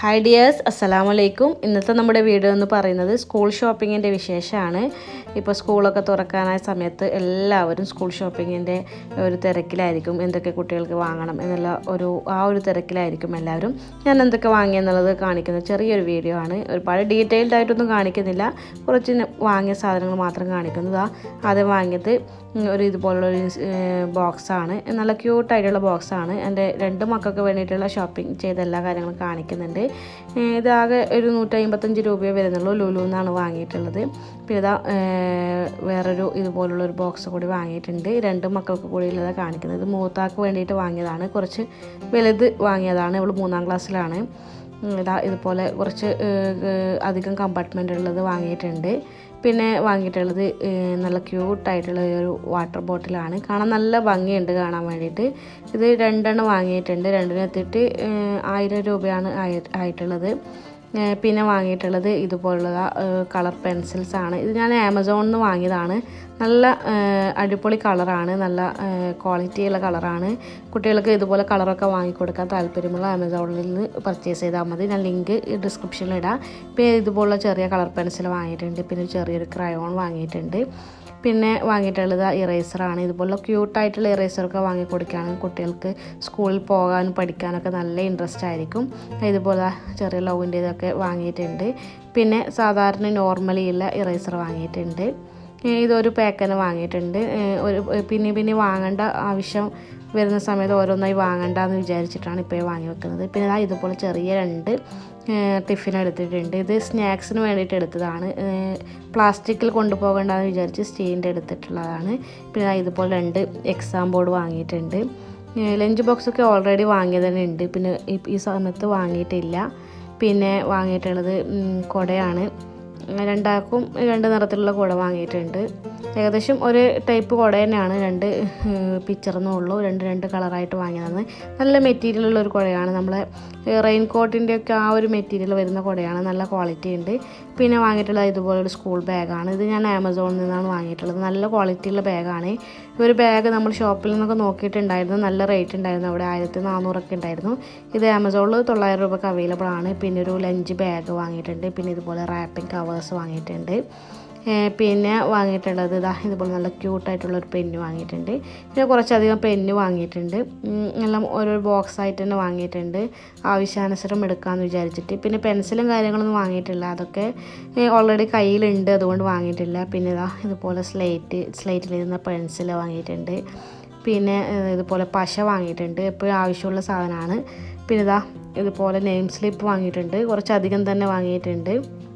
hi dears അസ്സലാമു അലൈക്കും ഇന്നത്തെ നമ്മുടെ വീഡിയോ എന്ന് പറയുന്നത് സ്കൂൾ ഷോപ്പിങ്ങിൻ്റെ വിശേഷമാണ് ഇപ്പോൾ സ്കൂളൊക്കെ തുറക്കാനായ സമയത്ത് എല്ലാവരും സ്കൂൾ ഷോപ്പിങ്ങിൻ്റെ ഒരു തിരക്കിലായിരിക്കും എന്തൊക്കെ കുട്ടികൾക്ക് വാങ്ങണം എന്നുള്ള ഒരു ആ ഒരു തിരക്കിലായിരിക്കും എല്ലാവരും ഞാൻ എന്തൊക്കെ വാങ്ങിയെന്നുള്ളത് കാണിക്കുന്ന ചെറിയൊരു വീഡിയോ ആണ് ഒരുപാട് ഡീറ്റെയിൽഡ് ആയിട്ടൊന്നും കാണിക്കുന്നില്ല കുറച്ച് ന- വാങ്ങിയ സാധനങ്ങൾ മാത്രം കാണിക്കുന്നതാ ആദ്യം വാങ്ങിയത് ഒരു ഇതുപോലുള്ളൊരു ബോക്സാണ് നല്ല ക്യൂട്ടായിട്ടുള്ള ബോക്സാണ് എൻ്റെ രണ്ട് മക്കൾക്ക് വേണ്ടിയിട്ടുള്ള ഷോപ്പിംഗ് ചെയ്ത എല്ലാ കാര്യങ്ങളും കാണിക്കുന്നുണ്ട് ഏഹ് ഇതാകെ ഒരു നൂറ്റി അമ്പത്തഞ്ച് രൂപയെ വരുന്നുള്ളൂ ലുലു എന്നാണ് വാങ്ങിയിട്ടുള്ളത് പിന്നെ ഇതാ ഏഹ് വേറൊരു ഇതുപോലുള്ള ഒരു ബോക്സ് കൂടി വാങ്ങിയിട്ടുണ്ട് രണ്ട് മക്കൾക്ക് കൂടി ഉള്ളത് കാണിക്കുന്നത് ഇത് മൂത്താക്ക് വേണ്ടിയിട്ട് വാങ്ങിയതാണ് കുറച്ച് വലുത് വാങ്ങിയതാണ് ഇവൾ മൂന്നാം ക്ലാസ്സിലാണ് ഉം, ഇതാ ഇതുപോലെ കുറച്ച് ഏഹ്, ഏഹ്, അധികം കമ്പാർട്ട്മെൻ്റ് ഉള്ളത് വാങ്ങിയിട്ടുണ്ട് പിന്നെ വാങ്ങിയിട്ടുള്ളത് ഏഹ്, നല്ല ക്യൂട്ടായിട്ടുള്ള ഒരു വാട്ടർ ബോട്ടിലാണ് കാണാൻ നല്ല ഭംഗിയുണ്ട് കാണാൻ വേണ്ടിയിട്ട് ഇത് രണ്ടെണ്ണം വാങ്ങിയിട്ടുണ്ട് രണ്ടിനും എത്തിയിട്ട് ഏഹ്, ആയിരം രൂപയാണ് ആയി- ആയിട്ടുള്ളത് ഏഹ്, പിന്നെ വാങ്ങിയിട്ടുള്ളത് ഇതുപോലുള്ള കളർ പെൻസിൽസ് ആണ് ഇത് ഞാൻ ആമസോണിൽ നിന്ന് വാങ്ങിയതാണ് നല്ല ഏഹ്, അടിപൊളി കളറാണ് നല്ല ക്വാളിറ്റി ഉള്ള കളറാണ് കുട്ടികൾക്ക് ഇതുപോലെ കളറൊക്കെ വാങ്ങിക്കൊടുക്കാൻ താല്പര്യമുള്ള ആമസോണിൽ നിന്ന് പർച്ചേസ് ചെയ്താൽ മതി ഞാൻ ലിങ്ക് ഡിസ്ക്രിപ്ഷനിൽ ഇടാം പിന്നെ ഇതുപോലുള്ള ചെറിയ കളർ പെൻസിൽ വാങ്ങിയിട്ടുണ്ട് പിന്നെ ഒരു ചെറിയൊരു ക്രയോൺ വാങ്ങിയിട്ടുണ്ട് പിന്നെ വാങ്ങിയിട്ടുള്ളത് ഇറേസറാണ് ഇതുപോലുള്ള ക്യൂട്ടായിട്ടുള്ള ഇറേസറൊക്കെ വാങ്ങിക്കൊടുക്കുകയാണെങ്കിൽ കുട്ടികൾക്ക് സ്കൂളിൽ പോകാനും പഠിക്കാനൊക്കെ നല്ല ഇൻട്രസ്റ്റ് ആയിരിക്കും ഇതുപോലെ ചെറിയ ലവിൻ്റെ ഇതൊക്കെ വാങ്ങിയിട്ടുണ്ട് പിന്നെ സാധാരണ നോർമലി ഉള്ള ഇറേസർ വാങ്ങിയിട്ടുണ്ട് ഏഹ് ഇതൊരു പാക്കന്നെ വാങ്ങിയിട്ടുണ്ട് ഏഹ് ഒരു പിന്നെ പിന്നെ വാങ്ങേണ്ട ആവശ്യം വരുന്ന സമയത്ത് ഓരോന്നായി വാങ്ങണ്ടെന്ന് വിചാരിച്ചിട്ടാണ് ഇപ്പോൾ വാങ്ങി വെക്കുന്നത് പിന്നെ ദാ ഇതുപോലെ ചെറിയ രണ്ട് ഏഹ് ടിഫിൻ എടുത്തിട്ടുണ്ട് ഇത് സ്നാക്സിന് വേണ്ടിയിട്ട് എടുത്തതാണ് ഏഹ് പ്ലാസ്റ്റിക്കിൽ കൊണ്ടുപോകണ്ടെന്ന് വിചാരിച്ച് സ്റ്റീലിൻ്റെ എടുത്തിട്ടുള്ളതാണ് പിന്നെ ദാ ഇതുപോലെ രണ്ട് എക്സാം ബോർഡ് വാങ്ങിയിട്ടുണ്ട് ഏഹ് ലഞ്ച് ബോക്സൊക്കെ ഓൾറെഡി വാങ്ങിയത് തന്നെ ഉണ്ട് പിന്നെ ഈ- ഈ സമയത്ത് വാങ്ങിയിട്ടില്ല പിന്നെ വാങ്ങിയിട്ടുള്ളത് ഉം, കുടയാണ് രണ്ടാൾക്കും രണ്ട് നിറത്തിലുള്ള കുട വാങ്ങിയിട്ടുണ്ട് ഏകദേശം ഒരു ടൈപ്പ് കുട തന്നെയാണ് രണ്ട് പിക്ചറെന്നേ ഉള്ളൂ രണ്ട് രണ്ട് കളറായിട്ട് വാങ്ങിയതാണ് നല്ല മെറ്റീരിയലുള്ള ഒരു കുടയാണ് നമ്മളെ റെയിൻ കോട്ടിൻ്റെ ഒക്കെ ആ ഒരു മെറ്റീരിയൽ വരുന്ന കുടയാണ് നല്ല ക്വാളിറ്റി ഉണ്ട് പിന്നെ വാങ്ങിയിട്ടുള്ളത് ഇതുപോലൊരു സ്കൂൾ ബാഗാണ് ഇത് ഞാൻ ആമസോണിൽ നിന്നാണ് വാങ്ങിയിട്ടുള്ളത് നല്ല ക്വാളിറ്റിയുള്ള ബാഗാണ് ഈ ഒരു ബാഗ് നമ്മൾ ഷോപ്പിൽ നിന്നൊക്കെ നോക്കിയിട്ടുണ്ടായിരുന്നു നല്ല റേറ്റ് ഉണ്ടായിരുന്നു അവിടെ ആയിരത്തി നാനൂറൊക്കെ ഉണ്ടായിരുന്നു ഇത് ആമസോണിൽ തൊള്ളായിരം രൂപയ്ക്ക് അവൈലബിൾ ആണ് പിന്നെ ഒരു ലഞ്ച് ബാഗ് വാങ്ങിയിട്ടുണ്ട് പിന്നെ ഇതുപോലെ റാപ്പിംഗ് കവേഴ്സ് വാങ്ങിയിട്ടുണ്ട് ഏഹ് പിന്നെ വാങ്ങിയിട്ടുള്ളത് ഇതാ ഇതുപോലെ നല്ല ക്യൂട്ടായിട്ടുള്ളൊരു പെന്ന് വാങ്ങിയിട്ടുണ്ട് പിന്നെ കുറച്ചധികം പെന്ന് വാങ്ങിയിട്ടുണ്ട് ഉം, എല്ലാം ഓരോ ബോക്സ് ആയിട്ട് തന്നെ വാങ്ങിയിട്ടുണ്ട് ആവശ്യാനുസരണം എടുക്കാമെന്ന് വിചാരിച്ചിട്ട് പിന്നെ പെൻസിലും കാര്യങ്ങളൊന്നും വാങ്ങിയിട്ടില്ല അതൊക്കെ ഓൾറെഡി കയ്യിലുണ്ട് അതുകൊണ്ട് വാങ്ങിയിട്ടില്ല പിന്നെ ഇതാ ഇതുപോലെ സ്ലേറ്റ് സ്ലേറ്റിലിരുന്ന പെൻസിൽ വാങ്ങിയിട്ടുണ്ട് പിന്നെ ഏഹ്, ഇതുപോലെ പശ വാങ്ങിയിട്ടുണ്ട് എപ്പോഴും ആവശ്യമുള്ള സാധനമാണ് പിന്നെ ഇതാ ഇതുപോലെ നെയിം സ്ലിപ്പ് വാങ്ങിയിട്ടുണ്ട് കുറച്ചധികം തന്നെ വാങ്ങിയിട്ടുണ്ട്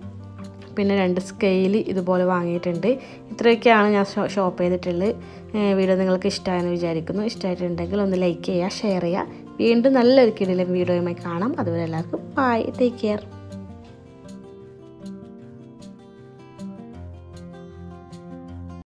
പിന്നെ രണ്ട് സ്കെയില് ഇതുപോലെ വാങ്ങിയിട്ടുണ്ട് ഇത്രയൊക്കെയാണ് ഞാൻ ഷോ- ഷോപ്പ് ചെയ്തിട്ടുള്ളത് ഏഹ് വീഡിയോ നിങ്ങൾക്ക് ഇഷ്ടമായെന്ന് വിചാരിക്കുന്നു ഇഷ്ടമായിട്ടുണ്ടെങ്കിൽ ഒന്ന് ലൈക്ക് ചെയ്യുക ഷെയർ ചെയ്യുക വീണ്ടും നല്ലൊരു കിടിലൻ വീഡിയോയുമായി കാണാം അതുവരെ എല്ലാവർക്കും ബൈ ടേക്ക് കെയർ